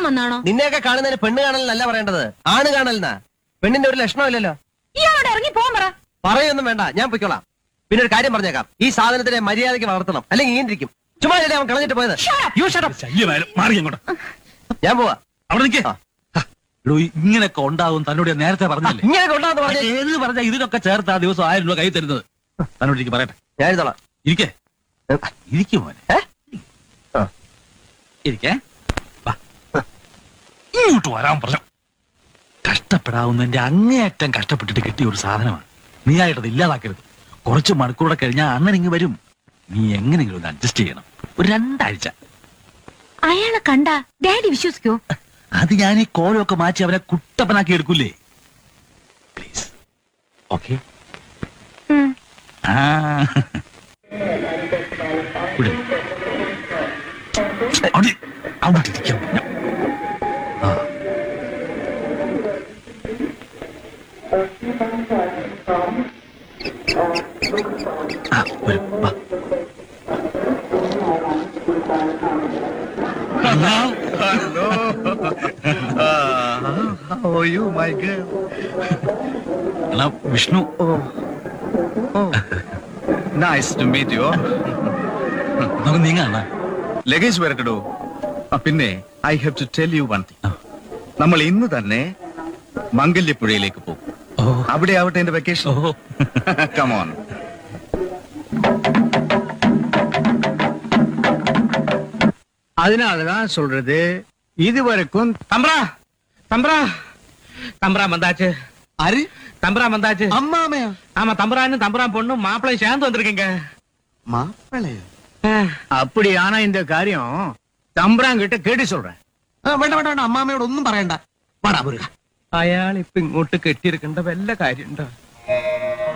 വന്നാണോ നിന്നെയൊക്കെ കാണുന്നതിന് പെണ്ണ് കാണലെന്നല്ല പറയേണ്ടത് ആണ് കാണലെന്നാ പെണ്ണിന്റെ ഒരു ലക്ഷണമില്ലല്ലോ ഇയാളോട് ഇറങ്ങി പോകാൻ പറ പറയൊന്നും വേണ്ട ഞാൻ പൊയ്ക്കോളാം പിന്നെ ഒരു കാര്യം പറഞ്ഞേക്കാം ഈ സാധനത്തിനെ മര്യാദയ്ക്ക് വളർത്തണം അല്ലെങ്കിൽ ഇങ്ങനെ ഇരിക്കും ചുമ്മാ അല്ലേ അവൻ കളഞ്ഞിട്ട് പോയത് You shut up. ശല്യമായാലും മാറി അങ്ങോട്ട് ഞാൻ പോവാ അവിടെ നിൽക്കേ ആ. എടോ ഇങ്ങനെയൊക്കെ ഉണ്ടാവും തന്നോട് ഞാൻ നേരത്തെ പറഞ്ഞില്ലേ ഇങ്ങനെ കൊണ്ടാന്ന് പറഞ്ഞേ ഏത് പറഞ്ഞ ഇതിനൊക്കെ ചേർത്ത് ആ ദിവസം ആയിരം രൂപ കൈ തരുന്നത് തന്നോട് എനിക്ക് പറയട്ടെ ഞാൻ എഴുതോളാം ഇരിക്കേ ഇരിക്കും മോനെ ഏ? ആ. ഇരിക്കേ വാ. ഇങ്ങോട്ട് വരാൻ പറഞ്ഞു കഷ്ടപ്പെടാവുന്നതിന്റെ അങ്ങേയറ്റം കഷ്ടപ്പെട്ടിട്ട് കിട്ടിയ ഒരു സാധനമാണ് നീ ആയിട്ടത് ഇല്ലാതാക്കരുത് കുറച്ച് മണിക്കൂറുടെ കഴിഞ്ഞാൽ അണ്ണൻ ഇങ്ങ് വരും നീ എങ്ങനെയെങ്കിലും ഒന്ന് അഡ്ജസ്റ്റ് ചെയ്യണം ഒരു രണ്ടാഴ്ച അയാളെ കണ്ട ഡാഡി വിശ്വസിക്കോ അത് ഞാൻ ഈ കോലമൊക്കെ മാറ്റി അവനെ കുട്ടപ്പനാക്കി എടുക്കൂലേ പ്ലീസ് ഓക്കെ ഉം. ആ ഇവിടെ. അവിടെ അവിടെ ഇരിക്കാൻ പറഞ്ഞു ആ ആ വരും വാ How are you, my girl? എടാ Vishnu Nice to meet you. നമുക്ക് നീങ്ങാണ ലഗേജ് വരട്ടടോ പിന്നെ I have to tell you one thing ആ. നമ്മൾ ഇന്ന് തന്നെ മംഗല്യപ്പുഴയിലേക്ക് പോകും ഓ അവിടെ ആവട്ടെ എന്റെ വെക്കേഷൻ ഓ കമോൺ அதனாலதான் சொல்றது இதுவரைக்கும் தம்பரா தம்பரா தம்பரா வந்தாச்சு ആര് தம்பரா வந்தாச்சு അമ്മാമയോ ஆமா தம்பரான்னு தம்பரா பொண்ணு மாப்பிள்ளை சேர்ந்து வந்திருக்கீங்க മാപ്പിളയോ அப்படியான இந்த காரியம் தம்பராங்கிட்ட கேட்டு சொல்றேன் വേണ്ട വേണ്ട വേണ്ട അമ്മാമയോട് ഒന്നും പറയണ്ട പാടാ മുരുക അയാൾ ഇപ്പൊ ഇങ്ങോട്ട് കെട്ടിയിരിക്കേണ്ട വല്ല കാര്യമുണ്ടോ